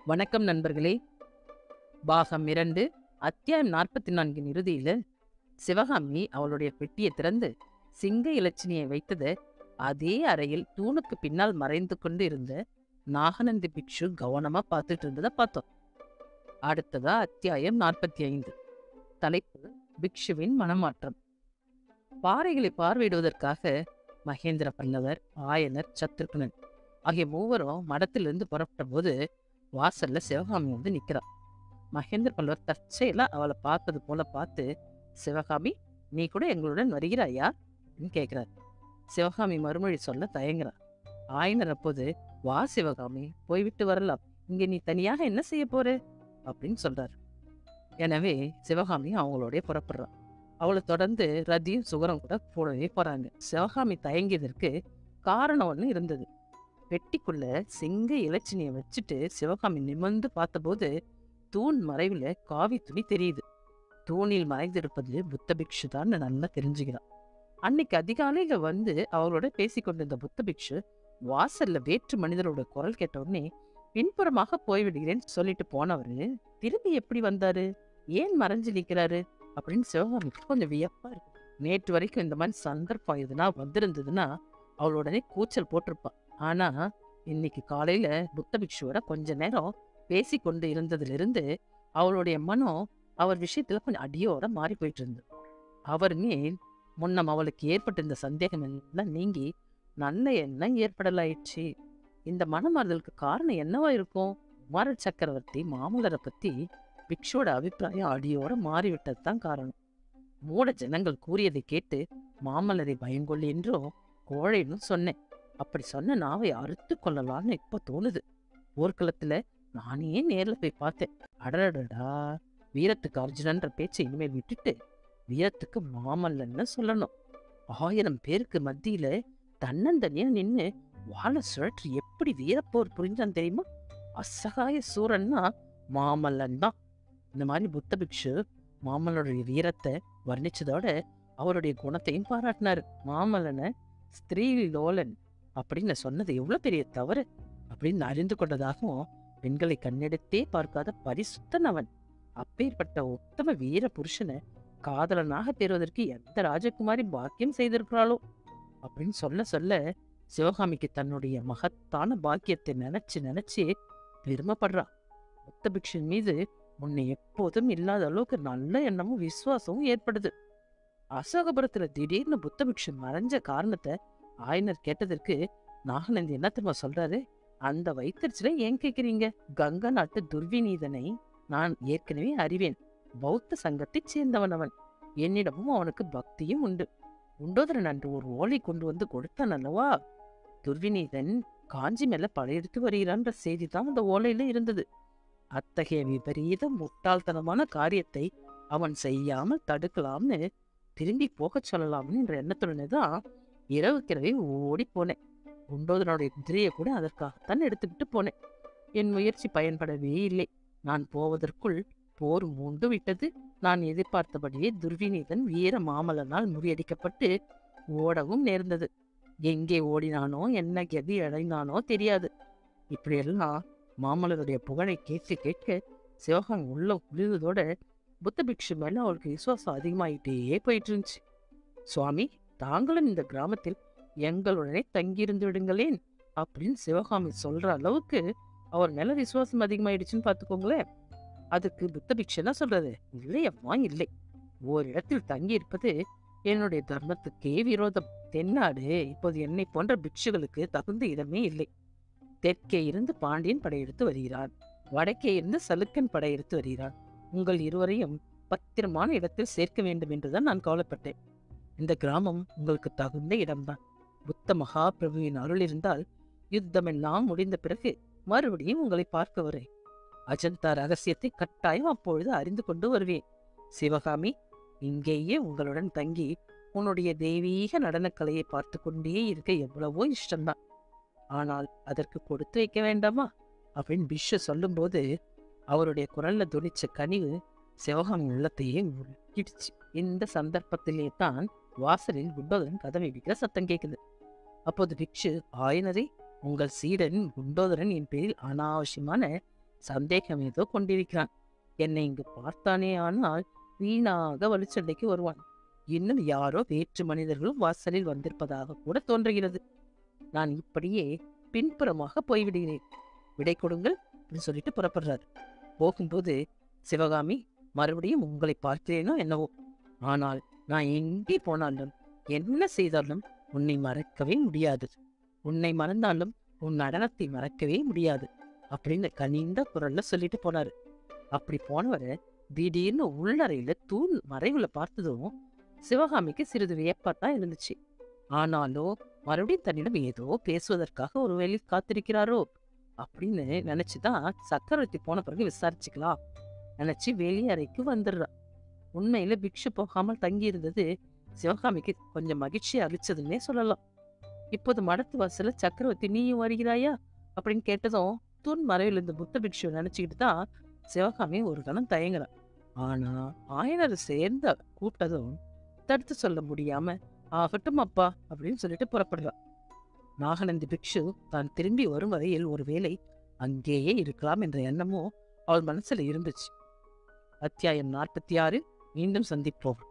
வணக்கம் நண்பர்களே பாகம் இரண்டு அத்தியாயம் நாற்பத்தி நான்கின் இறுதியில சிவகாமி அவளுடைய பெட்டியை திறந்து சிங்க இலச்சினியை வைத்தது அதே அறையில் தூணுக்கு பின்னால் மறைந்து கொண்டு இருந்த நாகநந்தி பிக்ஷு கவனமா பார்த்துட்டு இருந்ததை பார்த்தோம் அடுத்ததா அத்தியாயம் நாற்பத்தி ஐந்து தலைப்பு பிக்ஷுவின் மனமாற்றம் பாறைகளை பார்வையிடுவதற்காக மகேந்திர பல்லவர் ஆயனர் சத்ருக்னன் ஆகிய மூவரும் மடத்திலிருந்து புறப்பட்ட போது வாசல்ல சிவகாமி வந்து நிக்கிறா மகேந்திர பல்லவர் தற்செயலா அவளை பார்த்தது போல பார்த்து சிவகாமி நீ கூட எங்களுடன் வருகிறாயா அப்படின்னு கேட்கிறார் சிவகாமி மறுமொழி சொல்ல தயங்குறா ஆயனர் அப்போது வா சிவகாமி போய்விட்டு வரலாம் இங்க நீ தனியாக என்ன செய்ய போற அப்படின்னு சொல்றாரு எனவே சிவகாமி அவங்களோடய புறப்படுறா அவளை தொடர்ந்து ரதியும் சுகரம் கூட போடவே போறாங்க சிவகாமி தயங்கியதற்கு காரணம் ஒன்று இருந்தது பெட்டிக்குள்ள சிங்க இலச்சினியை வச்சுட்டு சிவகாமி நிமிர்ந்து பார்த்தபோது தூண் மறைவுல காவி துணி தெரியுது தூணில் மறைந்திருப்பது புத்த பிக்ஷு தான் நல்லா தெரிஞ்சுக்கிறான் அன்னைக்கு அதிகாலையில வந்து அவளோட பேசி கொண்டிருந்த புத்த பிக்ஷு வாசல்ல வேற்று மனிதரோட குரல் கேட்ட உடனே பின்புறமாக போய்விடுகிறேன்னு சொல்லிட்டு போனவரு திரும்பி எப்படி வந்தாரு ஏன் மறைஞ்சு நிக்கிறாரு அப்படின்னு சிவகாமிக்கு கொஞ்சம் வியப்பா இருக்கு நேற்று வரைக்கும் இந்த மாதிரி சந்தர்ப்பம் எதுனா வந்திருந்ததுன்னா அவளோடனே கூச்சல் போட்டிருப்பா ஆனா இன்னைக்கு காலையில புத்த பிக்ஷுவோட கொஞ்ச நேரம் பேசி கொண்டு இருந்ததிலிருந்து அவளுடைய மனம் அவர் விஷயத்துல கொஞ்சம் அடியோட மாறி போயிட்டு இருந்தது அவர் மேல் முன்னம் அவளுக்கு ஏற்பட்டிருந்த சந்தேகம் எல்லாம் நீங்கி நல்ல எண்ணம் ஏற்படலாயிடுச்சு இந்த மனமாறுதலுக்கு காரணம் என்னவா இருக்கும் குமார சக்கரவர்த்தி மாமல்லரை பத்தி பிக்ஷுவோட அபிப்பிராயம் அடியோட மாறிவிட்டது தான் காரணம் மூட ஜனங்கள் கூறியதை கேட்டு மாமல்லரை பயங்கொள்ளி என்றும் கோழைன்னு சொன்னேன் அப்படி சொன்ன நாவை அறுத்து கொள்ளலாம்னு இப்ப தோணுது போர்க்களத்துல நானே நேர்ல போய் பார்த்தேன் அடடடா வீரத்துக்கு அர்ஜுனன்ற பேச்சை இனிமேல் விட்டுட்டு வீரத்துக்கு மாமல்லன்னு சொல்லணும் ஆயிரம் பேருக்கு மத்தியில தன்னந்தனியா நின்னு வாழை சுழற்றி எப்படி வீரப்போர் புரிஞ்சான் தெரியுமா அசகாய சூரன்னா மாமல்லன் தான் இந்த மாதிரி புத்த பிக்ஷு மாமல்லனுடைய வீரத்தை வர்ணிச்சதோட அவருடைய குணத்தையும் பாராட்டினாரு மாமல்லனை ஸ்திரீ லோலன் அப்படின்னு சொன்னது எவ்வளவு பெரிய தவறு அப்படின்னு அறிந்து கொண்டதாகவும் பெண்களை கண்ணெடுத்தே பார்க்காத பரிசுத்தன் அவன் அப்பேற்பட்ட உத்தம வீர புருஷனை காதலனாக பெறுவதற்கு எந்த ராஜகுமாரி பாக்கியம் செய்திருக்கிறாளோ அப்படின்னு சொல்ல சொல்ல சிவகாமிக்கு தன்னுடைய மகத்தான பாக்கியத்தை நினைச்சு நினைச்சு பெருமைப்படுறா புத்த பிக்ஷன் மீது முன்ன எப்போதும் இல்லாத அளவுக்கு நல்ல எண்ணமும் விசுவாசமும் ஏற்படுது அசோகபுரத்துல திடீர்னு புத்த பிக்ஷன் மறைஞ்ச காரணத்தை ஆயனர் கேட்டதற்கு நாகநந்தி என்ன தெரியுமா சொல்றாரு அந்த வைத்தறிச்சல ஏன் கேக்குறீங்க கங்க நாட்டு துர்விநீதனை நான் ஏற்கனவே அறிவேன் பௌத்த சங்கத்தைச் சேர்ந்தவன் அவன் என்னிடமும் அவனுக்கு பக்தியும் உண்டு உண்டோதரன் அன்று ஒரு ஓலை கொண்டு வந்து கொடுத்தான் அல்லவா துர்விநீதன் காஞ்சி மேல படையெடுத்து வருகிறான்ற செய்தி தான் அந்த ஓலையில இருந்தது அத்தகைய விபரீத முட்டாள்தனமான காரியத்தை அவன் செய்யாமல் தடுக்கலாம்னு திரும்பி போகச் சொல்லலாம்னு என்ற எண்ணத்துடனே தான் இரவுக்கிரவே ஓடி போனேன் குண்டோதனுடைய குதிரையை கூட அதற்காகத்தான் எடுத்துக்கிட்டு போனேன் என் முயற்சி பயன்படவே இல்லை நான் போவதற்குள் போர் மூண்டு விட்டது நான் எதிர்பார்த்தபடியே துர்விநீதன் வீர மாமல்லனால் முறியடிக்கப்பட்டு ஓடவும் நேர்ந்தது எங்கே ஓடினானோ என்ன கதி அடைந்தானோ தெரியாது இப்படியெல்லாம் மாமல்லருடைய புகழை கேட்க கேட்க சிவகாமி உள்ள குளிர்வதோட புத்த பிக்ஷு மேல அவளுக்கு விசுவாசம் அதிகமாயிட்டே போயிட்டு இருந்துச்சு சுவாமி தாங்களும் இந்த கிராமத்தில் எங்களுடனே தங்கியிருந்து விடுங்களேன் அப்படின்னு சிவகாமி சொல்ற அளவுக்கு அவர் மேல விசுவாசம் அதிகமாயிடுச்சுன்னு பாத்துக்கோங்களேன் அதுக்கு புத்த பிக்ஷு என்ன சொல்றது இல்லையம்மா இல்லை ஓரிடத்தில் தங்கி இருப்பது என்னுடைய தர்மத்துக்கே விரோதம் தென்னாடு இப்போது என்னை போன்ற பிக்ஷுகளுக்கு தகுந்த இடமே இல்லை தெற்கே இருந்து பாண்டியன் படையெடுத்து வருகிறான் வடக்கே இருந்து சலுக்கன் படையெடுத்து வருகிறான் உங்கள் இருவரையும் பத்திரமான இடத்தில் சேர்க்க வேண்டும் என்றுதான் நான் கவலைப்பட்டேன் இந்த கிராமம் உங்களுக்கு தகுந்த இடம்தான் புத்த மகாபிரபுவின் அருள் இருந்தால் யுத்தமெல்லாம் முடிந்த பிறகு மறுபடியும் உங்களை பார்க்க வரேன் அஜந்தா ரகசியத்தை கட்டாயம் அப்பொழுது அறிந்து கொண்டு வருவேன் சிவகாமி இங்கேயே உங்களுடன் தங்கி உன்னுடைய தெய்வீக நடனக்கலையை பார்த்து கொண்டே இருக்க எவ்வளவோ இஷ்டம்தான் ஆனால் அதற்கு கொடுத்து வைக்க வேண்டாமா அப்படின்னு பிஷ்ஷ சொல்லும்போது அவருடைய குரல்ல துணிச்ச கனிவு சிவகாமி உள்ளத்தையே உருக்கிடுச்சு இந்த சந்தர்ப்பத்திலே தான் வாசலில் குண்டோதரன் கதவை விற்கிற சத்தம் கேட்குது அப்போது பிக்ஷு ஆயனரே உங்கள் சீடன் குண்டோதரன் என் பேரில் அனாவசியமான சந்தேகம் ஏதோ கொண்டிருக்கிறான் என்னை இங்கு பார்த்தானே ஆனால் வீணாக வலுச்சண்டைக்கு வருவான் இன்னும் யாரோ வேற்று மனிதர்களும் வாசலில் வந்திருப்பதாக கூட தோன்றுகிறது நான் இப்படியே பின்புறமாக போய்விடுகிறேன் விடை கொடுங்கள் அப்படின்னு சொல்லிட்டு புறப்படுறாரு போகும்போது சிவகாமி மறுபடியும் உங்களை பார்க்கிறேனோ என்னவோ ஆனால் நான் எங்கே போனாலும் என்ன செய்தாலும் உன்னை மறக்கவே முடியாது உன்னை மறந்தாலும் உன் நடனத்தை மறக்கவே முடியாது அப்படின்னு கனிந்த குரல்ல சொல்லிட்டு போனாரு அப்படி போனவரை திடீர்னு உள்ளறையில தூண் மறைவுல பார்த்ததும் சிவகாமிக்கு சிறிது வியப்பாத்தான் இருந்துச்சு ஆனாலும் மறுபடியும் தன்னிடம் ஏதோ பேசுவதற்காக ஒரு வேலையில் காத்திருக்கிறாரோ அப்படின்னு நினைச்சுதான் சக்கரவர்த்தி போன பிறகு விசாரிச்சுக்கலாம் நினைச்சு வெளியறைக்கு வந்துடுறா உண்மையில பிக்ஷு போகாமல் தங்கி இருந்தது சிவகாமிக்கு கொஞ்சம் மகிழ்ச்சி அளிச்சதுன்னே சொல்லலாம் இப்போது மடத்து வாசல்ல சக்கரவர்த்தி நீயும் வருகிறாயா அப்படின்னு கேட்டதும் தூண் மறைவில் இருந்த புத்த பிக்ஷு நினைச்சுக்கிட்டு தான் சிவகாமி ஒரு கணம் தயங்குறா ஆனா ஆயனர் சேர்ந்து கூப்பிட்டதும் தடுத்து சொல்ல முடியாம ஆகட்டும் அப்பா அப்படின்னு சொல்லிட்டு புறப்படுறா நாகநந்தி பிக்ஷு தான் திரும்பி வரும் வரையில் ஒருவேளை அங்கேயே இருக்கலாம் என்ற எண்ணமும் அவள் மனசுல இருந்துச்சு அத்தியாயம் நாற்பத்தி ஆறு மீண்டும் சந்திப்போம்